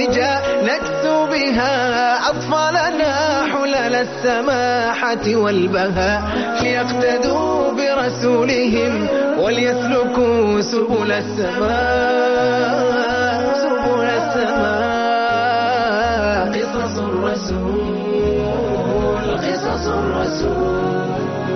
الهجاء نكسو بها أطفالنا حلل السماحة والبهاء ليقتدوا برسولهم وليسلكوا سبل السماء سبل السماء قصص الرسول قصص الرسول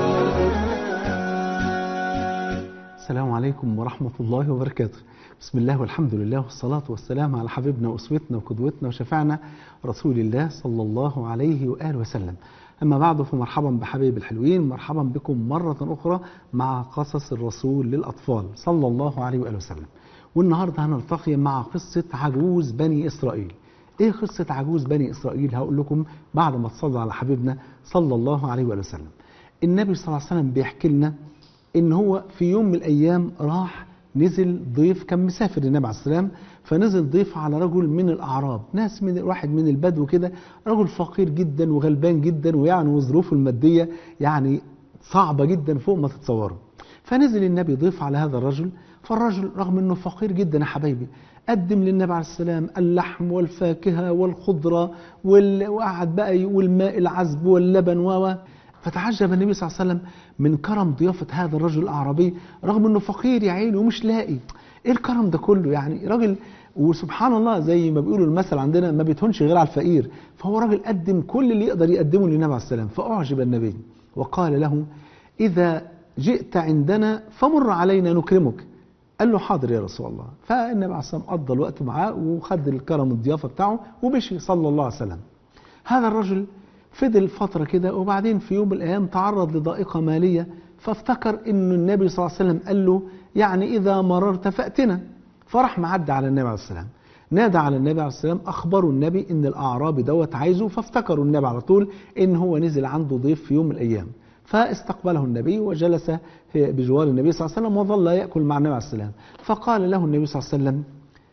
السلام عليكم ورحمة الله وبركاته بسم الله والحمد لله والصلاة والسلام على حبيبنا وأسوتنا وقدوتنا وشفعنا رسول الله صلى الله عليه وآله وسلم أما بعد فمرحبا بحبيب الحلوين مرحبا بكم مرة أخرى مع قصص الرسول للأطفال صلى الله عليه وآله وسلم والنهاردة هنلتقي مع قصة عجوز بني إسرائيل إيه قصة عجوز بني إسرائيل هقول لكم بعد ما تصلى على حبيبنا صلى الله عليه وآله وسلم النبي صلى الله عليه وسلم بيحكي لنا ان هو في يوم من الايام راح نزل ضيف كان مسافر النبي عليه السلام فنزل ضيف على رجل من الاعراب ناس من واحد من البدو كده رجل فقير جدا وغلبان جدا ويعني وظروفه الماديه يعني صعبه جدا فوق ما تتصوروا فنزل النبي ضيف على هذا الرجل فالرجل رغم انه فقير جدا يا حبايبي قدم للنبي عليه السلام اللحم والفاكهه والخضره وال... وقعد بقى والماء العذب واللبن و فتعجب النبي صلى الله عليه وسلم من كرم ضيافة هذا الرجل الأعرابي رغم أنه فقير يا عيني ومش لاقي إيه الكرم ده كله يعني راجل وسبحان الله زي ما بيقولوا المثل عندنا ما بيتهنش غير على الفقير فهو راجل قدم كل اللي يقدر يقدمه للنبي عليه السلام فأعجب النبي وقال له إذا جئت عندنا فمر علينا نكرمك قال له حاضر يا رسول الله فالنبي عليه السلام قضى الوقت معاه وخد الكرم الضيافة بتاعه ومشي صلى الله عليه وسلم هذا الرجل فضل فترة كده وبعدين في يوم من الأيام تعرض لضائقة مالية فافتكر أن النبي صلى الله عليه وسلم قال له يعني إذا مررت فأتنا فراح معدى على النبي عليه السلام نادى على النبي عليه السلام أخبروا النبي أن الأعرابي دوت عايزه فافتكروا النبي على طول أن هو نزل عنده ضيف في يوم من الأيام فاستقبله النبي وجلس بجوار النبي صلى الله عليه وسلم وظل يأكل مع النبي عليه السلام فقال له النبي صلى الله عليه وسلم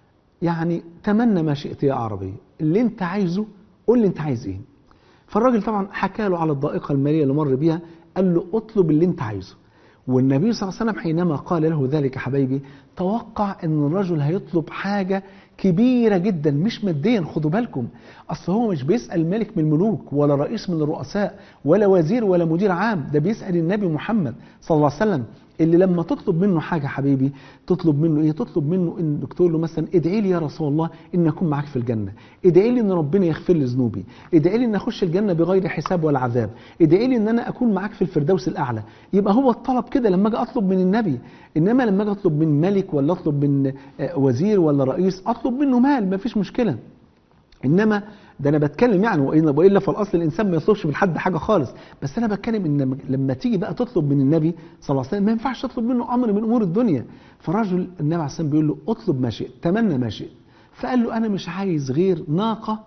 يعني تمنى ما شئت يا أعرابي اللي انت عايزه قول لي انت عايز ايه فالراجل طبعا حكى له على الضائقة المالية اللي مر بيها قال له اطلب اللي انت عايزه والنبي صلى الله عليه وسلم حينما قال له ذلك حبايبي توقع ان الرجل هيطلب حاجة كبيرة جدا مش ماديا خدوا بالكم اصل هو مش بيسأل ملك من الملوك ولا رئيس من الرؤساء ولا وزير ولا مدير عام ده بيسأل النبي محمد صلى الله عليه وسلم اللي لما تطلب منه حاجة حبيبي تطلب منه ايه تطلب منه انك تقول له مثلا ادعي لي يا رسول الله ان اكون معاك في الجنة ادعي لي ان ربنا يغفر لي ذنوبي ادعي لي ان اخش الجنة بغير حساب ولا عذاب ادعي لي ان انا اكون معاك في الفردوس الاعلى يبقى هو الطلب كده لما اجي اطلب من النبي انما لما اجي اطلب من ملك ولا اطلب من وزير ولا رئيس اطلب منه مال مفيش مشكلة انما ده انا بتكلم يعني والا في الاصل الانسان ما يطلبش من حد حاجه خالص بس انا بتكلم ان لما تيجي بقى تطلب من النبي صلى الله عليه وسلم ما ينفعش تطلب منه امر من امور الدنيا فرجل النبي عليه السلام بيقول له اطلب ما شئت تمنى ما شئت فقال له انا مش عايز غير ناقه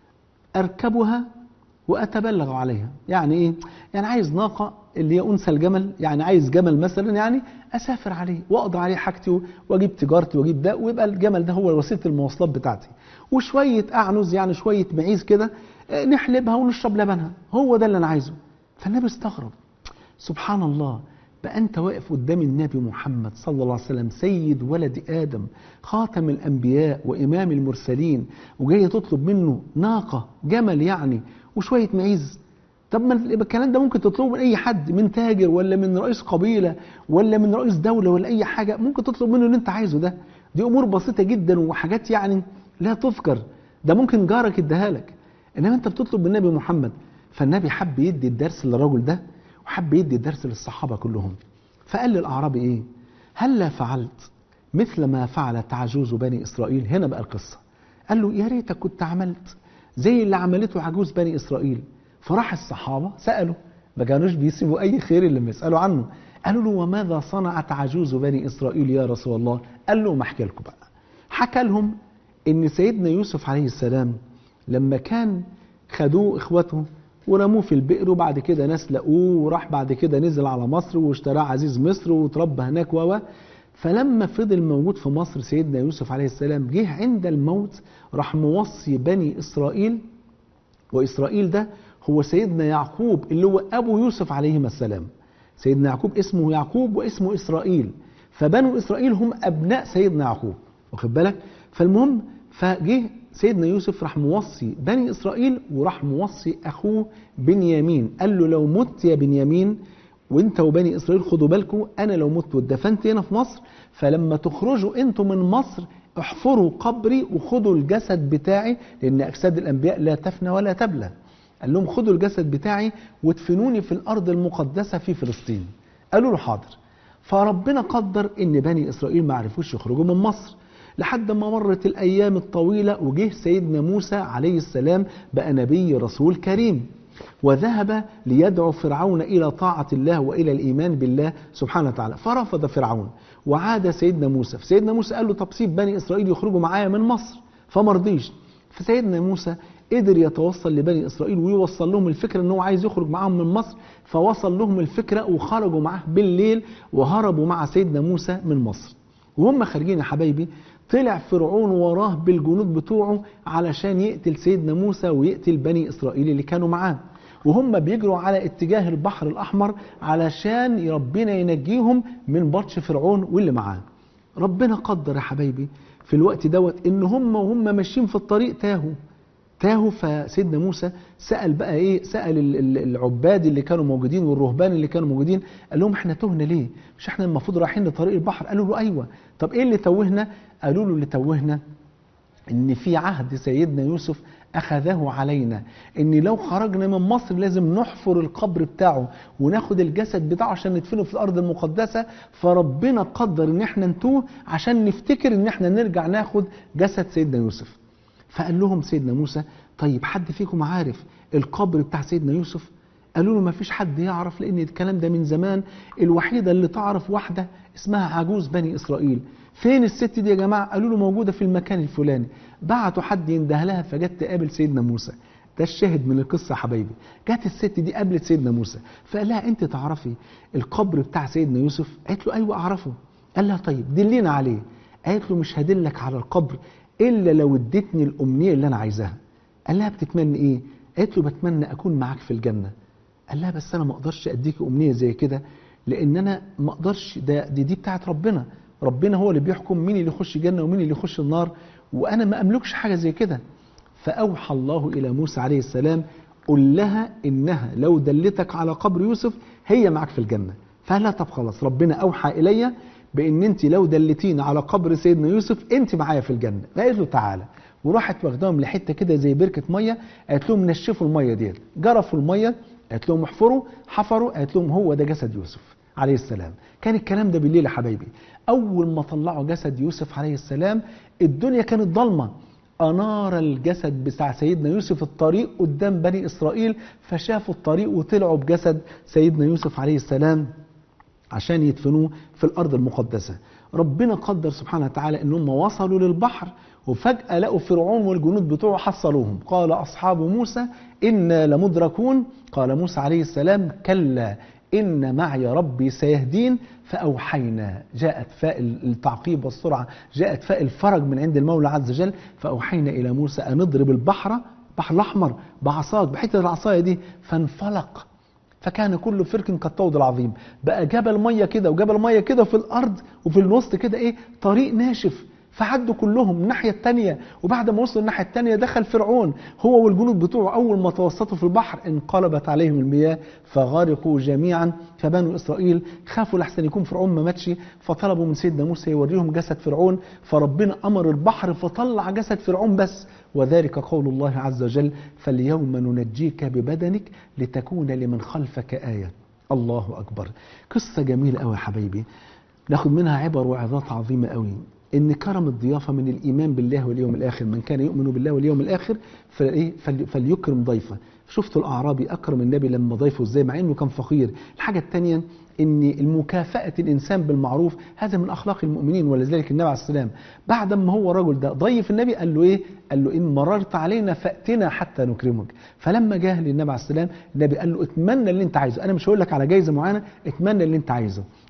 اركبها واتبلغ عليها يعني ايه يعني عايز ناقه اللي هي انثى الجمل يعني عايز جمل مثلا يعني اسافر عليه واقضي عليه حاجتي واجيب تجارتي واجيب ده ويبقى الجمل ده هو وسيله المواصلات بتاعتي وشويه اعنز يعني شويه معيز كده نحلبها ونشرب لبنها هو ده اللي انا عايزه فالنبي استغرب سبحان الله بقى انت واقف قدام النبي محمد صلى الله عليه وسلم سيد ولد ادم خاتم الانبياء وامام المرسلين وجاي تطلب منه ناقه جمل يعني وشويه معيز طب ما الكلام ده ممكن تطلبه من اي حد من تاجر ولا من رئيس قبيله ولا من رئيس دوله ولا اي حاجه ممكن تطلب منه اللي انت عايزه ده دي امور بسيطه جدا وحاجات يعني لا تذكر ده ممكن جارك يديها لك انما انت بتطلب من النبي محمد فالنبي حب يدي الدرس للرجل ده وحب يدي الدرس للصحابه كلهم فقال للاعرابي ايه هلا فعلت مثل ما فعلت عجوز بني اسرائيل هنا بقى القصه قال له يا ريتك كنت عملت زي اللي عملته عجوز بني اسرائيل فراح الصحابة سألوا ما كانوش بيسيبوا أي خير إلا لما يسألوا عنه قالوا له وماذا صنعت عجوز بني إسرائيل يا رسول الله قال له ما احكي لكم بقى حكى لهم إن سيدنا يوسف عليه السلام لما كان خدوه إخوته ورموه في البئر وبعد كده ناس لقوه وراح بعد كده نزل على مصر واشتراه عزيز مصر وتربى هناك و فلما فضل موجود في مصر سيدنا يوسف عليه السلام جه عند الموت راح موصي بني إسرائيل وإسرائيل ده هو سيدنا يعقوب اللي هو أبو يوسف عليهما السلام سيدنا يعقوب اسمه يعقوب واسمه إسرائيل فبنو إسرائيل هم أبناء سيدنا يعقوب واخد بالك فالمهم فجه سيدنا يوسف راح موصي بني إسرائيل وراح موصي أخوه بنيامين قال له لو مت يا بنيامين وانت وبني إسرائيل خدوا بالكم أنا لو مت واتدفنت هنا في مصر فلما تخرجوا انتوا من مصر احفروا قبري وخدوا الجسد بتاعي لأن أجساد الأنبياء لا تفنى ولا تبلى قال لهم خدوا الجسد بتاعي وادفنوني في الأرض المقدسة في فلسطين قالوا له حاضر فربنا قدر ان بني اسرائيل ما عرفوش يخرجوا من مصر لحد ما مرت الايام الطويله وجه سيدنا موسى عليه السلام بقى نبي رسول كريم وذهب ليدعو فرعون الى طاعه الله والى الايمان بالله سبحانه وتعالى فرفض فرعون وعاد سيدنا موسى فسيدنا موسى قال له طب سيب بني اسرائيل يخرجوا معايا من مصر فما رضيش فسيدنا موسى قدر يتوصل لبني اسرائيل ويوصل لهم الفكره ان هو عايز يخرج معاهم من مصر فوصل لهم الفكره وخرجوا معاه بالليل وهربوا مع سيدنا موسى من مصر وهم خارجين يا حبايبي طلع فرعون وراه بالجنود بتوعه علشان يقتل سيدنا موسى ويقتل بني اسرائيل اللي كانوا معاه وهم بيجروا على اتجاه البحر الاحمر علشان ربنا ينجيهم من بطش فرعون واللي معاه ربنا قدر يا حبايبي في الوقت دوت ان هم وهم ماشيين في الطريق تاهوا تاهوا فسيدنا موسى سأل بقى ايه سأل ال- ال- العباد اللي كانوا موجودين والرهبان اللي كانوا موجودين قال لهم احنا تهنا ليه مش احنا المفروض رايحين لطريق البحر قالوا له ايوه طب ايه اللي توهنا قالوا له اللي توهنا ان في عهد سيدنا يوسف اخذه علينا ان لو خرجنا من مصر لازم نحفر القبر بتاعه وناخد الجسد بتاعه عشان ندفنه في الارض المقدسه فربنا قدر ان احنا نتوه عشان نفتكر ان احنا نرجع ناخد جسد سيدنا يوسف فقال لهم سيدنا موسى طيب حد فيكم عارف القبر بتاع سيدنا يوسف قالوا له ما فيش حد يعرف لان الكلام ده من زمان الوحيده اللي تعرف واحده اسمها عجوز بني اسرائيل فين الست دي يا جماعه قالوا له موجوده في المكان الفلاني بعتوا حد ينده لها فجت تقابل سيدنا موسى ده الشاهد من القصه يا حبايبي جت الست دي قابلت سيدنا موسى فقال لها انت تعرفي القبر بتاع سيدنا يوسف قالت له ايوه اعرفه قال لها طيب دلينا عليه قالت له مش هدلك على القبر الا لو اديتني الامنيه اللي انا عايزاها قال لها بتتمنى ايه قالت له بتمنى اكون معاك في الجنه قال لها بس انا ما اقدرش اديك امنيه زي كده لان انا ما اقدرش ده دي, دي بتاعت ربنا ربنا هو اللي بيحكم مين اللي يخش الجنه ومين اللي يخش النار وانا ما املكش حاجه زي كده فاوحى الله الى موسى عليه السلام قل لها انها لو دلتك على قبر يوسف هي معاك في الجنه فقال لها طب خلاص ربنا اوحى الي بان انت لو دلتينا على قبر سيدنا يوسف انت معايا في الجنه فقالت له تعالى وراحت واخداهم لحته كده زي بركه ميه قالت لهم نشفوا الميه ديت جرفوا الميه قالت لهم احفروا حفروا قالت لهم هو ده جسد يوسف عليه السلام كان الكلام ده بالليل يا حبايبي اول ما طلعوا جسد يوسف عليه السلام الدنيا كانت ضلمه أنار الجسد بتاع سيدنا يوسف الطريق قدام بني إسرائيل فشافوا الطريق وطلعوا بجسد سيدنا يوسف عليه السلام عشان يدفنوه في الأرض المقدسة ربنا قدر سبحانه وتعالى أنهم وصلوا للبحر وفجأة لقوا فرعون والجنود بتوعه حصلوهم قال أصحاب موسى إنا لمدركون قال موسى عليه السلام كلا إن معي ربي سيهدين فأوحينا جاءت فاء التعقيب والسرعة جاءت فاء الفرج من عند المولى عز وجل فأوحينا إلى موسى أن نضرب البحر البحر الأحمر بعصاك بحتة العصاية دي فانفلق فكان كل فرق كالطود العظيم بقى جبل ميه كده وجبل ميه كده في الارض وفي الوسط كده ايه طريق ناشف فعدوا كلهم الناحية التانية وبعد ما وصلوا الناحية التانية دخل فرعون هو والجنود بتوعه أول ما توسطوا في البحر انقلبت عليهم المياه فغرقوا جميعا فبنو إسرائيل خافوا لحسن يكون فرعون ما ماتش فطلبوا من سيدنا موسى يوريهم جسد فرعون فربنا أمر البحر فطلع جسد فرعون بس وذلك قول الله عز وجل فاليوم ننجيك ببدنك لتكون لمن خلفك آية الله أكبر قصة جميلة أوي يا حبايبي ناخد منها عبر وعظات عظيمة قوي ان كرم الضيافه من الايمان بالله واليوم الاخر من كان يؤمن بالله واليوم الاخر فايه فليكرم ضيفه شفتوا الاعرابي اكرم النبي لما ضيفه ازاي مع انه كان فقير الحاجه الثانيه ان المكافاه الانسان بالمعروف هذا من اخلاق المؤمنين ولذلك النبي عليه السلام بعد ما هو الرجل ده ضيف النبي قال له ايه قال له ان مررت علينا فاتنا حتى نكرمك فلما جاء للنبي عليه السلام النبي قال له اتمنى اللي انت عايزه انا مش هقول لك على جايزه معينه اتمنى اللي انت عايزه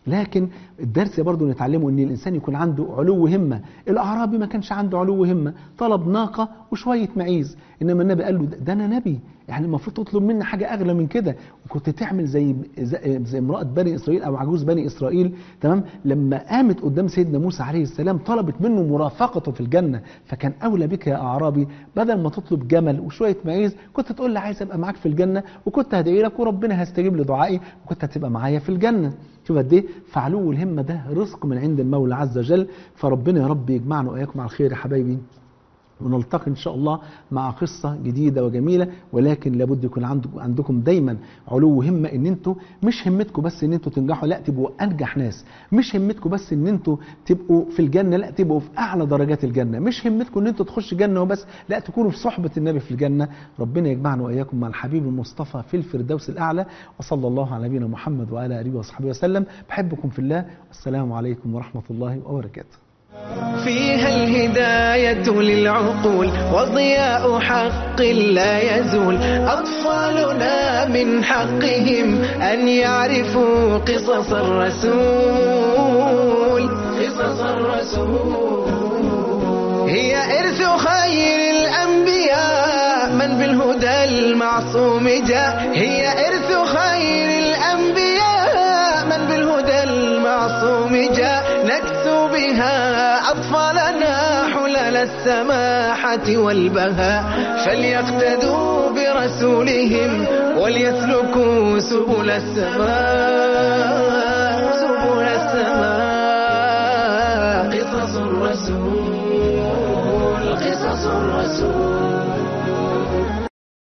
لكن الدرس برضه نتعلمه ان الانسان يكون عنده علو همه الاعرابي ما كانش عنده علو همه طلب ناقه وشويه معيز انما النبي قال له ده, ده انا نبي يعني المفروض تطلب مني حاجه اغلى من كده وكنت تعمل زي زي, زي امراه بني اسرائيل او عجوز بني اسرائيل تمام لما قامت قدام سيدنا موسى عليه السلام طلبت منه مرافقته في الجنه فكان اولى بك يا اعرابي بدل ما تطلب جمل وشويه معيز كنت تقول لي عايز ابقى معاك في الجنه وكنت هدعي لك وربنا هيستجيب لدعائي وكنت هتبقى معايا في الجنه شوف قد ايه فعلو الهمه ده رزق من عند المولى عز وجل فربنا يا رب يجمعنا واياكم على الخير يا حبايبي ونلتقي ان شاء الله مع قصه جديده وجميله ولكن لابد يكون عندكم عندكم دايما علو همه ان انتوا مش همتكم بس ان انتوا تنجحوا لا تبقوا انجح ناس مش همتكم بس ان انتوا تبقوا في الجنه لا تبقوا في اعلى درجات الجنه مش همتكم ان انتوا تخشوا جنه وبس لا تكونوا في صحبه النبي في الجنه ربنا يجمعنا واياكم مع الحبيب المصطفى في الفردوس الاعلى وصلى الله على نبينا محمد وعلى اله وصحبه وسلم بحبكم في الله والسلام عليكم ورحمه الله وبركاته فيها الهداية للعقول وضياء حق لا يزول أطفالنا من حقهم أن يعرفوا قصص الرسول قصص الرسول هي إرث خير الأنبياء من بالهدى المعصوم جاء هي إرث خير الأنبياء من بالهدى المعصوم جاء نكسو بها أطفالنا حلل السماحة والبهاء فليقتدوا برسولهم وليسلكوا سبل السماء